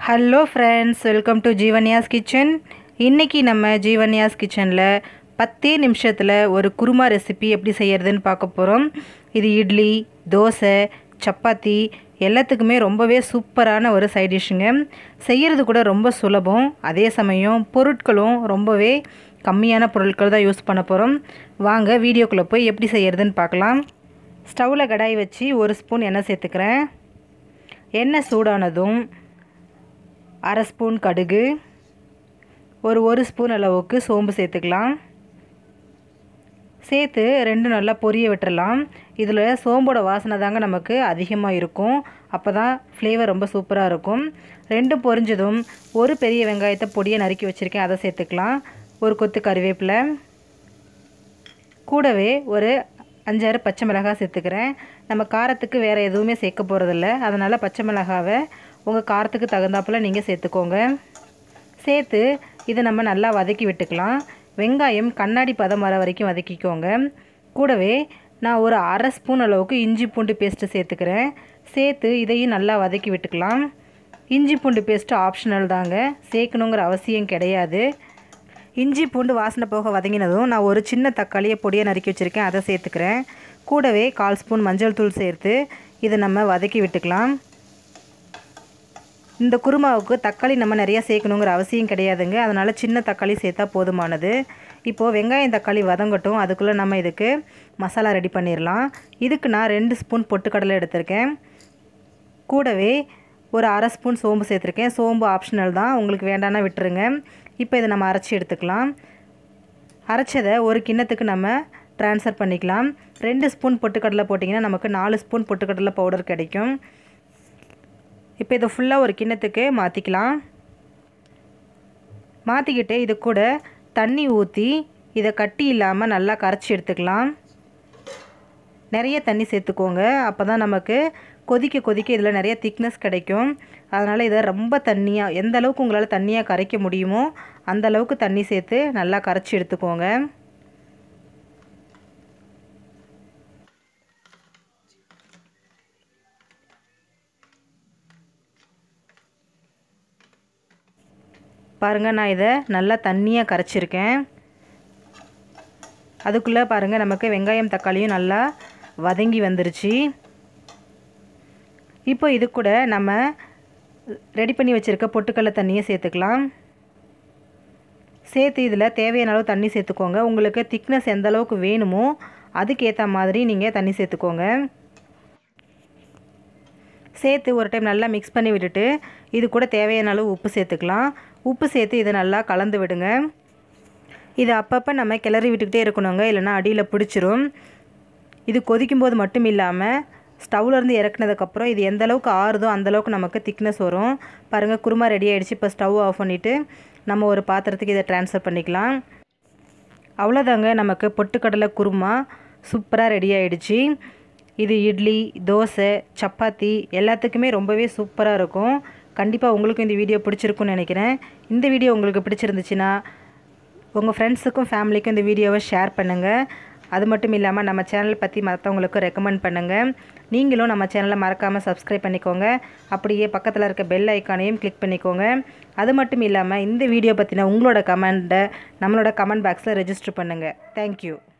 hello friends welcome to Jeevanyas kitchen இன்றைக்கி நம்ம ஜீவன்யாஸ் கிச்சனில் பத்தே நிமிஷத்தில் ஒரு குருமா ரெசிபி எப்படி செய்யறதுன்னு பார்க்க போகிறோம் இது இட்லி தோசை சப்பாத்தி எல்லாத்துக்குமே ரொம்பவே சூப்பரான ஒரு சைட் டிஷ்ஷுங்க செய்கிறது கூட ரொம்ப சுலபம் அதே சமயம் பொருட்களும் ரொம்பவே கம்மியான பொருட்கள் தான் யூஸ் பண்ண போகிறோம் வாங்க வீடியோக்குள்ளே போய் எப்படி செய்யறதுன்னு பார்க்கலாம் ஸ்டவ்வில் கடாய் வச்சு ஒரு ஸ்பூன் எண்ணெய் சேர்த்துக்கிறேன் எண்ணெய் சூடானதும் அரை ஸ்பூன் கடுகு ஒரு ஒரு ஸ்பூன் அளவுக்கு சோம்பு சேர்த்துக்கலாம் சேர்த்து ரெண்டு நல்லா பொரிய விட்டுறலாம் இதில் சோம்போட வாசனை தாங்க நமக்கு அதிகமாக இருக்கும் அப்போ தான் ஃப்ளேவர் ரொம்ப சூப்பராக இருக்கும் ரெண்டு பொரிஞ்சதும் ஒரு பெரிய வெங்காயத்தை பொடியை நறுக்கி வச்சுருக்கேன் அதை சேர்த்துக்கலாம் ஒரு கொத்து கருவேப்பிலை கூடவே ஒரு அஞ்சாறு பச்சை மிளகாய் சேர்த்துக்கிறேன் நம்ம காரத்துக்கு வேறு எதுவுமே சேர்க்க போகிறதில்ல அதனால் பச்சை மிளகாவை உங்கள் காரத்துக்கு தகுந்தாப்பில் நீங்கள் சேர்த்துக்கோங்க சேர்த்து இதை நம்ம நல்லா வதக்கி விட்டுக்கலாம் வெங்காயம் கண்ணாடி பதம் வர வரைக்கும் வதக்கிக்கோங்க கூடவே நான் ஒரு அரை ஸ்பூன் அளவுக்கு இஞ்சி பூண்டு பேஸ்ட்டு சேர்த்துக்கிறேன் சேர்த்து இதையும் நல்லா வதக்கி விட்டுக்கலாம் இஞ்சி பூண்டு பேஸ்ட்டு ஆப்ஷனல் தாங்க சேர்க்கணுங்கிற அவசியம் கிடையாது இஞ்சி பூண்டு வாசனை போக வதங்கினதும் நான் ஒரு சின்ன தக்காளியை பொடியை நறுக்கி வச்சுருக்கேன் அதை சேர்த்துக்கிறேன் கூடவே கால் ஸ்பூன் மஞ்சள் தூள் சேர்த்து இதை நம்ம வதக்கி விட்டுக்கலாம் இந்த குருமாவுக்கு தக்காளி நம்ம நிறையா சேர்க்கணுங்கிற அவசியம் கிடையாதுங்க அதனால் சின்ன தக்காளி சேர்த்தா போதுமானது இப்போது வெங்காயம் தக்காளி வதங்கட்டும் அதுக்குள்ளே நம்ம இதுக்கு மசாலா ரெடி பண்ணிடலாம் இதுக்கு நான் ரெண்டு ஸ்பூன் பொட்டுக்கடலை எடுத்திருக்கேன் கூடவே ஒரு அரை ஸ்பூன் சோம்பு சேர்த்துருக்கேன் சோம்பு ஆப்ஷனல் தான் உங்களுக்கு வேண்டானா விட்டுருங்க இப்போ இதை நம்ம அரைச்சி எடுத்துக்கலாம் அரைச்சதை ஒரு கிண்ணத்துக்கு நம்ம ட்ரான்ஸ்ஃபர் பண்ணிக்கலாம் ரெண்டு ஸ்பூன் பொட்டுக்கடலை போட்டிங்கன்னா நமக்கு நாலு ஸ்பூன் பொட்டுக்கடலை பவுடர் கிடைக்கும் இப்போ இதை ஃபுல்லாக ஒரு கிண்ணத்துக்கு மாற்றிக்கலாம் மாற்றிக்கிட்டு இது கூட தண்ணி ஊற்றி இதை கட்டி இல்லாமல் நல்லா கரைச்சி எடுத்துக்கலாம் நிறைய தண்ணி சேர்த்துக்கோங்க அப்போ தான் நமக்கு கொதிக்க கொதிக்க இதில் நிறைய திக்னஸ் கிடைக்கும் அதனால் இதை ரொம்ப தண்ணியாக எந்த அளவுக்கு உங்களால் தண்ணியாக கரைக்க முடியுமோ அந்த அளவுக்கு தண்ணி சேர்த்து நல்லா கரைச்சி எடுத்துக்கோங்க பாருங்கள் நான் இதை நல்லா தண்ணியாக கரைச்சிருக்கேன் அதுக்குள்ளே பாருங்கள் நமக்கு வெங்காயம் தக்காளியும் நல்லா வதங்கி வந்துருச்சு இப்போ இது கூட நம்ம ரெடி பண்ணி வச்சுருக்க பொட்டுக்கடலை தண்ணியை சேர்த்துக்கலாம் சேர்த்து இதில் தேவையான அளவு தண்ணி சேர்த்துக்கோங்க உங்களுக்கு திக்னஸ் எந்த அளவுக்கு வேணுமோ அதுக்கேற்ற மாதிரி நீங்கள் தண்ணி சேர்த்துக்கோங்க சேர்த்து ஒரு டைம் நல்லா மிக்ஸ் பண்ணி விட்டுட்டு இது கூட தேவையான அளவு உப்பு சேர்த்துக்கலாம் உப்பு சேர்த்து இதை நல்லா கலந்து விடுங்க இது அப்பப்போ நம்ம கிளறி விட்டுக்கிட்டே இருக்கணுங்க இல்லைனா அடியில் பிடிச்சிரும் இது கொதிக்கும் போது மட்டும் இல்லாமல் ஸ்டவ்லேருந்து இறக்குனதுக்கப்புறம் இது எந்த அளவுக்கு ஆறுதோ அந்தளவுக்கு நமக்கு திக்னஸ் வரும் பாருங்கள் குருமா ரெடி ஆகிடுச்சு இப்போ ஸ்டவ் ஆஃப் பண்ணிவிட்டு நம்ம ஒரு பாத்திரத்துக்கு இதை ட்ரான்ஸ்ஃபர் பண்ணிக்கலாம் அவ்வளோதாங்க நமக்கு பொட்டுக்கடலை குருமா சூப்பராக ரெடி ஆகிடுச்சு இது இட்லி தோசை சப்பாத்தி எல்லாத்துக்குமே ரொம்பவே சூப்பராக இருக்கும் கண்டிப்பாக உங்களுக்கும் இந்த வீடியோ பிடிச்சிருக்குன்னு நினைக்கிறேன் இந்த வீடியோ உங்களுக்கு பிடிச்சிருந்துச்சுன்னா உங்கள் ஃப்ரெண்ட்ஸுக்கும் ஃபேமிலிக்கும் இந்த வீடியோவை ஷேர் பண்ணுங்கள் அது மட்டும் இல்லாமல் நம்ம சேனல் பற்றி மற்றவங்களுக்கும் ரெக்கமெண்ட் பண்ணுங்கள் நீங்களும் நம்ம சேனலை மறக்காமல் சப்ஸ்கிரைப் பண்ணிக்கோங்க அப்படியே பக்கத்தில் இருக்க பெல் ஐக்கானையும் கிளிக் பண்ணிக்கோங்க அது மட்டும் இல்லாமல் இந்த வீடியோ பற்றின உங்களோட கமெண்ட்டை நம்மளோட கமெண்ட் பாக்ஸில் ரெஜிஸ்டர் பண்ணுங்கள் தேங்க்யூ